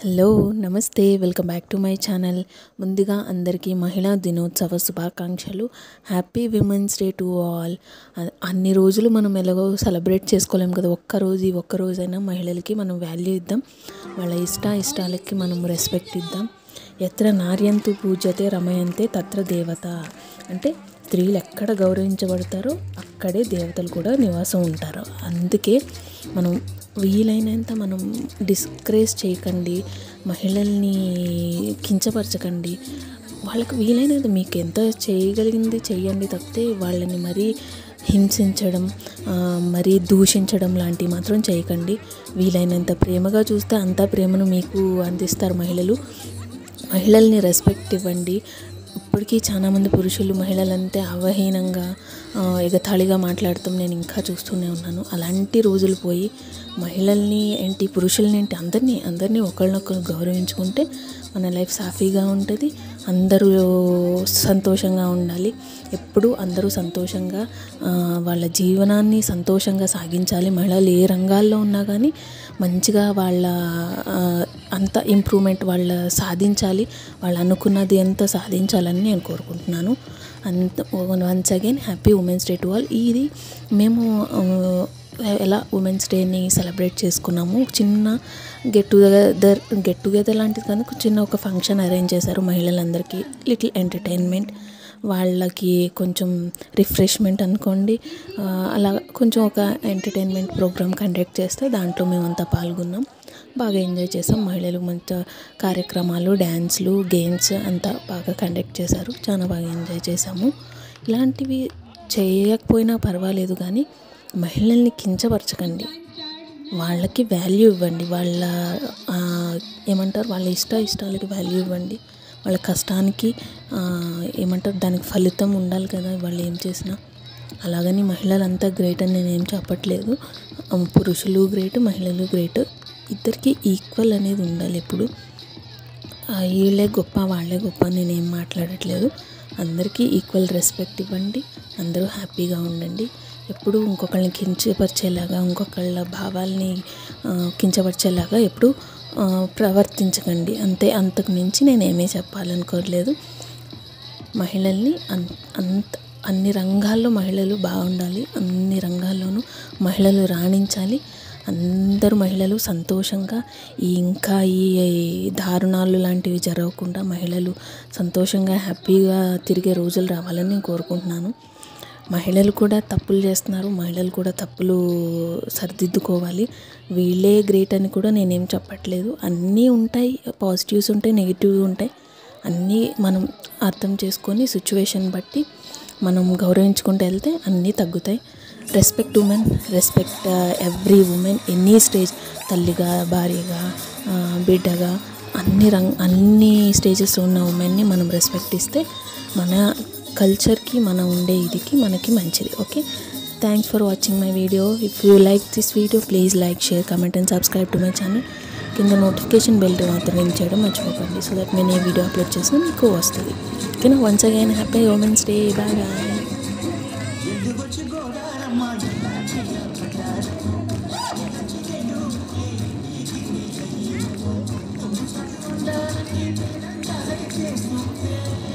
Hello నమస్తే welcome back to my channel ముందుగా అందరికీ మహిళా దినోత్సవ శుభాకాంక్షలు happy women's day to all అన్ని రోజులు మనం ఎలాగో సెలబ్రేట్ చేసుకోలేం కదా ఒక్కరోజు ఈ ఒక్క రోజైనా మహిళలకి మనం వాల్యూ ఇద్దాం వాళ్ళ ఇష్ట ఇష్టాలకి మనం రెస్పెక్ట్ ఇద్దాం ఎత్ర నార్యంతు పూజతే రమయంతే తత్ర దేవత అంటే స్త్రీలు ఎక్కడ గౌరవించబడతారో అక్కడే దేవతలు కూడా నివాసం ఉంటారు అందుకే మనం వీలైనంత మనం డిస్కరేజ్ చేయకండి మహిళల్ని కించపరచకండి వాళ్ళకి వీలైనది మీకు ఎంత చేయగలిగింది చెయ్యండి తప్పితే వాళ్ళని మరీ హింసించడం ఆ, మరీ దూషించడం లాంటివి మాత్రం చేయకండి వీలైనంత ప్రేమగా చూస్తే అంతా ప్రేమను మీకు అందిస్తారు మహిళలు మహిళల్ని రెస్పెక్ట్ ఇవ్వండి ఇప్పటికీ చాలామంది పురుషులు మహిళలంటే అవహీనంగా ఆ, ఎగతాళిగా మాట్లాడతాం నేను ఇంకా చూస్తూనే ఉన్నాను అలాంటి రోజులు పోయి మహిళల్ని ఏంటి పురుషుల్ని ఏంటి అందరినీ అందరినీ ఒకరినొకరు గౌరవించుకుంటే మన లైఫ్ సాఫీగా ఉంటుంది అందరూ సంతోషంగా ఉండాలి ఎప్పుడూ అందరూ సంతోషంగా ఆ, వాళ్ళ జీవనాన్ని సంతోషంగా సాగించాలి మహిళలు ఏ రంగాల్లో ఉన్నా కానీ మంచిగా వాళ్ళ ఆ, అంత ఇంప్రూవ్మెంట్ వాళ్ళ సాధించాలి వాళ్ళు అనుకున్నది ఎంత సాధించాలని నేను కోరుకుంటున్నాను అంత once again happy women's day to all ఇది మేము ఆ, ఎలా ఉమెన్స్ డేని సెలబ్రేట్ చేసుకున్నాము చిన్న గెట్ టుగెదర్ గెట్ టుగెదర్ లాంటిది కానీ చిన్న ఒక ఫంక్షన్ అరేంజ్ చేశారు మహిళలందరికీ లిటిల్ ఎంటర్టైన్మెంట్ వాళ్ళకి కొంచెం రిఫ్రెష్మెంట్ అనుకోండి ఆ, అలా కొంచెం ఒక ఎంటర్టైన్మెంట్ ప్రోగ్రామ్ కండక్ట్ చేస్తే దాంట్లో మేమంతా పాల్గొన్నాం బాగా ఎంజాయ్ చేసాం మహిళలు మంచి కార్యక్రమాలు డ్యాన్స్లు గేమ్స్ అంతా బాగా కండక్ట్ చేశారు చాలా బాగా ఎంజాయ్ చేసాము ఇలాంటివి చేయకపోయినా పర్వాలేదు కానీ మహిళల్ని కించపరచకండి వాళ్ళకి వాల్యూ ఇవ్వండి వాళ్ళ ఆ, ఏమంటారు వాళ్ళ ఇష్ట ఇష్టాలకి వాల్యూ ఇవ్వండి వాళ్ళ కష్టానికి ఆ, ఏమంటారు దానికి ఫలితం ఉండాలి కదా వాళ్ళు ఏం చేసినా అలాగని మహిళలంతా గ్రేట్ అని నేనేం చెప్పట్లేదు ఆ, పురుషులు గ్రేట్ మహిళలు గ్రేట్ ఇద్దరికి ఈక్వల్ అనేది ఉండాలి ఎప్పుడు ఆ, వీళ్ళే గొప్ప వాళ్ళే గొప్ప అని నేనేం మాట్లాడట్లేదు అందరికీ ఈక్వల్ రెస్పెక్ట్ ఇవ్వండి అందరూ హ్యాపీగా ఉండండి ఎప్పుడు ఇంకొకళ్ళని కించపరిచేలాగా ఇంకొకళ్ళ భావాల్ని ఆ, కించపరిచేలాగా ఎప్పుడు ఆ, ప్రవర్తించకండి అంతే అంతకు మించి నేనేమీ చెప్పాలనుకోవట్లేదు మహిళల్ని అన్ అంత అన్ని రంగాల్లో మహిళలు బాగుండాలి అన్ని రంగాల్లోనూ మహిళలు రాణించాలి అందరు మహిళలు సంతోషంగా ఈ ఇంకా ఈ దారుణాలు లాంటివి జరగకుండా మహిళలు సంతోషంగా హ్యాపీగా తిరిగే రోజులు రావాలని నేను కోరుకుంటున్నాను మహిళలు కూడా తప్పులు చేస్తున్నారు మహిళలు కూడా తప్పులు సరిదిద్దుకోవాలి వీళ్ళే గ్రేట్ అని కూడా నేనేం చెప్పట్లేదు అన్నీ ఉంటాయి పాజిటివ్స్ ఉంటాయి నెగిటివ్ ఉంటాయి అన్నీ మనం అర్థం చేసుకొని సిచ్యువేషన్ బట్టి మనం గౌరవించుకుంటూ వెళ్తే అన్నీ తగ్గుతాయి respect women respect every women any stage తల్లిగా భార్యగా ఆ, బిడ్డగా అన్ని రంగ్ అన్ని స్టేజెస్ ఉన్న ఉమెన్ని మనం రెస్పెక్ట్ ఇస్తే మన కల్చర్కి మన ఉండే ఇదికి మనకి మంచిది okay thanks for watching my video if you like this video please like share comment and subscribe to my channel కింద నోటిఫికేషన్ బెల్ మాత్రం రింగ్ చేయడం మర్చిపోకండి సో దట్ నేను ఏ వీడియో అప్లోడ్ చేసినా మీకు వస్తుంది ఓకేనా once again happy women's day bye bye Thank you.